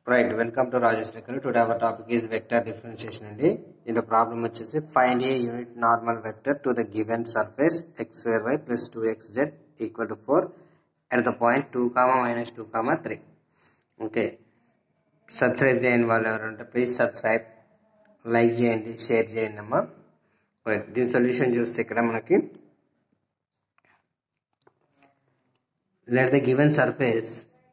right welcome to Rajesh దగ్గర today our topic is vector differentiation అండి దీంట్లో ప్రాబ్లం వచ్చేసి find a unit normal vector to the given surface x square y plus two x z equal to four at the point two comma minus two comma three okay subscribe చేయని వాళ్ళు ఎవరంటే please subscribe like చేయండి share చేయండి అమ్మా right దీని solution చూస్తే ఇక్కడ మనకి let the given surface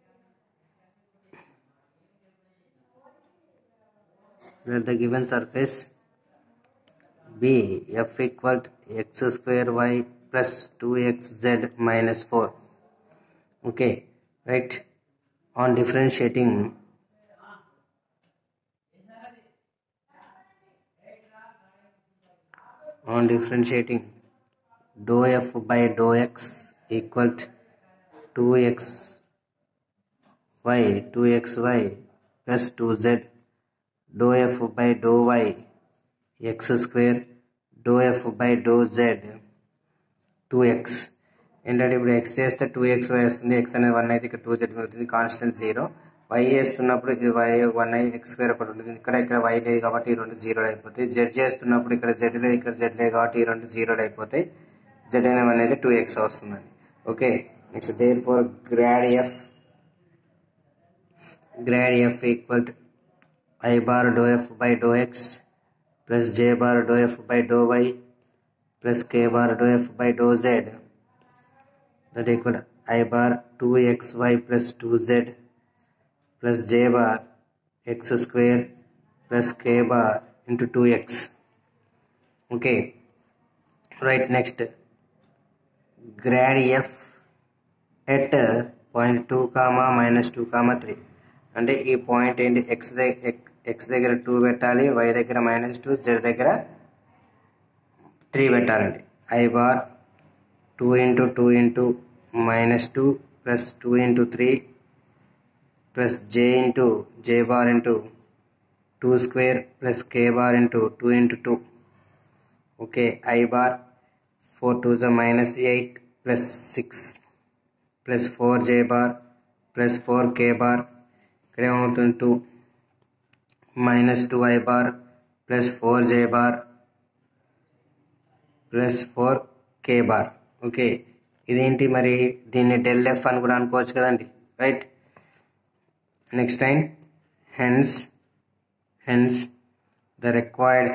let the given surface be f equal to x square y plus 2xz minus 4 okay right on differentiating on differentiating dou f by dou x equal to 2x y 2xy plus 2z dou f by dou y x square dou f by dou z 2x ఏంటంటే ఇప్పుడు x చేస్తే two x y వస్తుంది x అనేది one అయితే ఇక్కడ two z అవుతుంది constant zero y చేస్తున్నప్పుడు ఇది వై వన్ అయి ఎక్స్ స్క్వేర్ ఒకటి ఉంటుంది ఇక్కడ ఇక్కడ వై లేదు కాబట్టి ఈ రెండు జీరో అయిపోతాయి జెడ్ చేస్తున్నప్పుడు ఇక్కడ జెడ్ లేదు ఇక్కడ జెడ్ లేదు కాబట్టి ఈ రెండు జీరో అయిపోతాయి జెడ్ అనే వన్ అయితే టూ ఎక్స్ వస్తుందండి okay next therefore grad f grad f equal to i bar dou f by dou x plus j bar dou f by dou y plus k bar dou f by dou z that equal to i bar 2xy plus 2z plus j bar x square plus k bar into 2x okay right next grad f at point 2 comma minus 2 comma 3 అంటే ఈ point ఏంటి x x దగ్గర two పెట్టాలి y దగ్గర minus two z దగ్గర three పెట్టాలండి i bar two into two into minus two plus two into three plus j into j bar into two square plus k bar into two into two okay i bar four two j minus eight plus six plus four j bar plus four k bar ఇక్కడ ఏమవుతుంది two minus two i bar plus four j bar plus four k bar okay ఇదేంటి మరి దీన్ని del f అని కూడా అనుకోవచ్చు కదండి right next time hence hence the required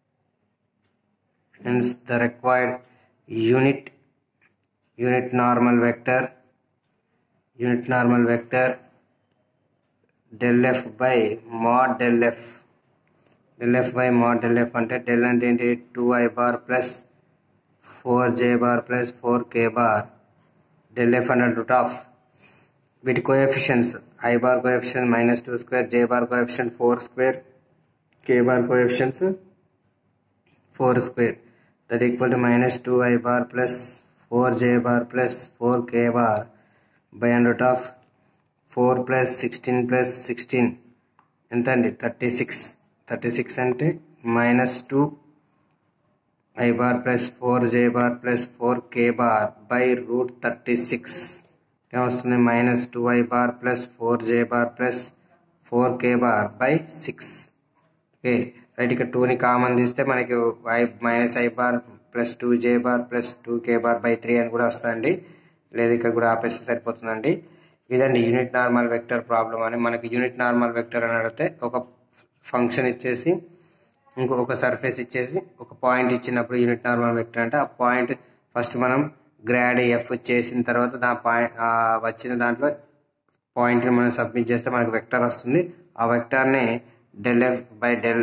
hence the required unit unit normal vector unit normal vector del f by mod del f del f by mod del f అంటే del అంటే ఏంటి two i bar plus four j bar plus four k bar del f and root of వీటి coefficients i bar coefficient minus two square j bar coefficient four square k bar coefficients four square that equal to minus two i bar plus four j bar plus four k bar by and root of four plus sixteen plus sixteen ఎంత అండి thirty six thirty six అంటే minus two i bar plus four j bar plus four k bar by root thirty six ఏమొస్తుంది minus two i bar plus four j bar plus four k bar by six okay right ఇక్కడ టూని common తీస్తే మనకి i minus i bar plus two j bar plus two k bar by three అని కూడా వస్తుందండి లేదు ఇక్కడ కూడా ఆపేస్తే సరిపోతుందండి ఇదండి యూనిట్ నార్మల్ వెక్టర్ ప్రాబ్లం అని మనకి యూనిట్ నార్మల్ వెక్టర్ అని అడిగితే ఒక ఫంక్షన్ ఇచ్చేసి ఇంకొక సర్ఫేస్ ఇచ్చేసి ఒక పాయింట్ ఇచ్చినప్పుడు యూనిట్ నార్మల్ వెక్టర్ అంటే ఆ పాయింట్ ఫస్ట్ మనం గ్రాడ్ ఎఫ్ చేసిన తర్వాత దా పాయింట్ వచ్చిన దాంట్లో పాయింట్ని మనం సబ్మిట్ చేస్తే మనకు వెక్టర్ వస్తుంది ఆ వెక్టర్ని del f by del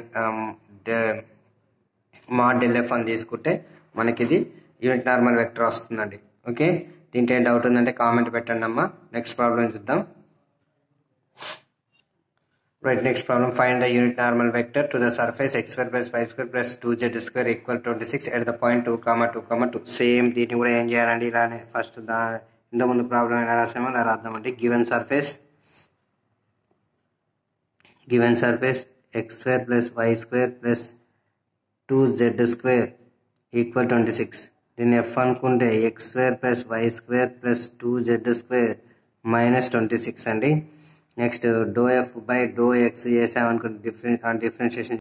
mod del f అని తీసుకుంటే మనకి ఇది యూనిట్ నార్మల్ వెక్టర్ వస్తుందండి ఓకే దీంట్లో ఏం డౌట్ ఉందంటే కామెంట్ పెట్టండి అమ్మా నెక్స్ట్ ప్రాబ్లం చూద్దాం right next problem find the unit normal vector to the surface x square plus y square plus two z square equal twenty six at the point two comma two comma two same దీన్ని కూడా ఏం చేయాలండి ఇలానే first దా ఇంత ముందు problem ఎలా రాసామో అలా రాద్దామండి given surface given surface x square plus y square plus two z square equal twenty six దీన్ని ఎఫ్ అనుకుంటే x square plus y square plus two z square minus twenty six అండి next do f by do x వేసామనుకోండి డిఫరెన్ differentiation